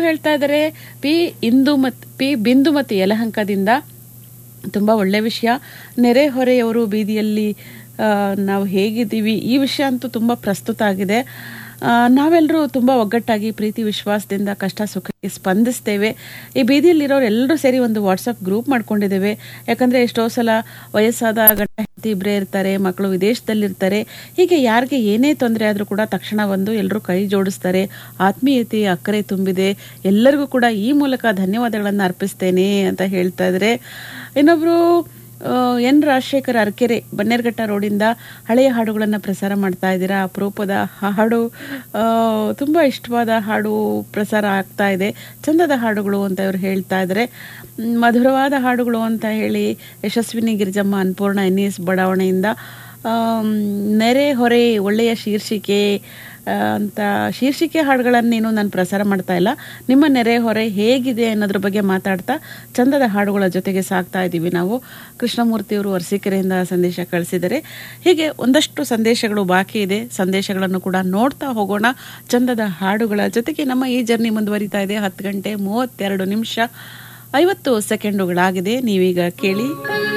ಹೇಳ್ತಾ ಇದ್ದಾರೆ P Indumathi P Bindumathi ಯಲಹಂಕದಿಂದ ತುಂಬ ಒಳ್ಳೆ ವಿಷಯ ನೆರೆಹೊರೆಯವರು ಬೀದಿಯಲ್ಲಿ ಆ, ನಾವು ಹೇಗಿದ್ದೀವಿ ಈ ವಿಷಯ ಅಂತೂ ತುಂಬ ಪ್ರಸ್ತುತ ಆಗಿದೆ ನಾವೆಲ್ಲರೂ ತುಂಬ ಒಗ್ಗಟ್ಟಾಗಿ ಪ್ರೀತಿ ವಿಶ್ವಾಸದಿಂದ ಕಷ್ಟ ಸುಖಕ್ಕೆ ಸ್ಪಂದಿಸ್ತೇವೆ ಈ ಬೀದಿಯಲ್ಲಿರೋರು ಎಲ್ಲರೂ ಸೇರಿ ಒಂದು ವಾಟ್ಸಪ್ ಗ್ರೂಪ್ ಮಾಡ್ಕೊಂಡಿದ್ದೇವೆ ಯಾಕಂದರೆ ಎಷ್ಟೋ ಸಲ ವಯಸ್ಸಾದ ಗಂಡ ಹೆಂಡತಿ ಇಬ್ಬರೇ ಇರ್ತಾರೆ ಮಕ್ಕಳು ವಿದೇಶದಲ್ಲಿರ್ತಾರೆ ಹೀಗೆ ಯಾರಿಗೆ ಏನೇ ತೊಂದರೆ ಆದರೂ ಕೂಡ ತಕ್ಷಣ ಬಂದು ಎಲ್ಲರೂ ಕೈ ಜೋಡಿಸ್ತಾರೆ ಆತ್ಮೀಯತೆ ಅಕ್ಕರೆ ತುಂಬಿದೆ ಎಲ್ಲರಿಗೂ ಕೂಡ ಈ ಮೂಲಕ ಧನ್ಯವಾದಗಳನ್ನು ಅರ್ಪಿಸ್ತೇನೆ ಅಂತ ಹೇಳ್ತಾ ಇದ್ದಾರೆ ಇನ್ನೊಬ್ರು ಆ, ಎನ್ ರಾಜಶೇಖರ್ ಅರಕೆರೆ ಬನ್ನೇರ್ಘಟ್ಟ ರೋಡಿಂದ ಹಳೆಯ ಹಾಡುಗಳನ್ನು ಪ್ರಸಾರ ಮಾಡ್ತಾ ಇದ್ದೀರಾ ಅಪರೂಪದ ಹಾಡು ಆ, ತುಂಬ ಇಷ್ಟವಾದ ಹಾಡು ಪ್ರಸಾರ ಆಗ್ತಾ ಇದೆ ಚಂದದ ಹಾಡುಗಳು ಅಂತ ಇವರು ಹೇಳ್ತಾ ಇದ್ದಾರೆ ಮ್, ಮಧುರವಾದ ಹಾಡುಗಳು ಅಂತ ಹೇಳಿ ಯಶಸ್ವಿನಿ ಗಿರಿಜಮ್ಮ ಅನ್ನಪೂರ್ಣ ಎನ್ ಎಸ್ ಬಡಾವಣೆಯಿಂದ ಆಮ್, ನೆರೆ ಹೊರೆ ಒಳ್ಳೆಯ ಶೀರ್ಷಿಕೆ ಆ, ಅಂತ ಶೀರ್ಷಿಕೆ ಹಾಡುಗಳನ್ನೇನು ನಾನು ಪ್ರಸಾರ ಮಾಡ್ತಾ ಇಲ್ಲ ನಿಮ್ಮ ನೆರೆ ಹೊರೆ ಹೇಗಿದೆ ಅನ್ನೋದ್ರ ಬಗ್ಗೆ ಮಾತಾಡ್ತಾ ಚಂದದ ಹಾಡುಗಳ ಜೊತೆಗೆ ಸಾಕ್ತಾ ಇದ್ದೀವಿ ನಾವು ಕೃಷ್ಣಮೂರ್ತಿಯವರು ಅರಸೀಕೆರೆಯಿಂದ ಸಂದೇಶ ಕಳಿಸಿದ್ದಾರೆ ಹೀಗೆ ಒಂದಷ್ಟು ಸಂದೇಶಗಳು ಬಾಕಿ ಇದೆ ಸಂದೇಶಗಳನ್ನು ಕೂಡ ನೋಡ್ತಾ ಹೋಗೋಣ ಚಂದದ ಹಾಡುಗಳ ಜೊತೆಗೆ ನಮ್ಮ ಈ ಜರ್ನಿ ಮುಂದುವರಿತಾ ಇದೆ ಹತ್ತು ಗಂಟೆ ಮೂವತ್ತೆರಡು ನಿಮಿಷ ಐವತ್ತು ಸೆಕೆಂಡುಗಳಾಗಿದೆ ನೀವೀಗ ಕೇಳಿ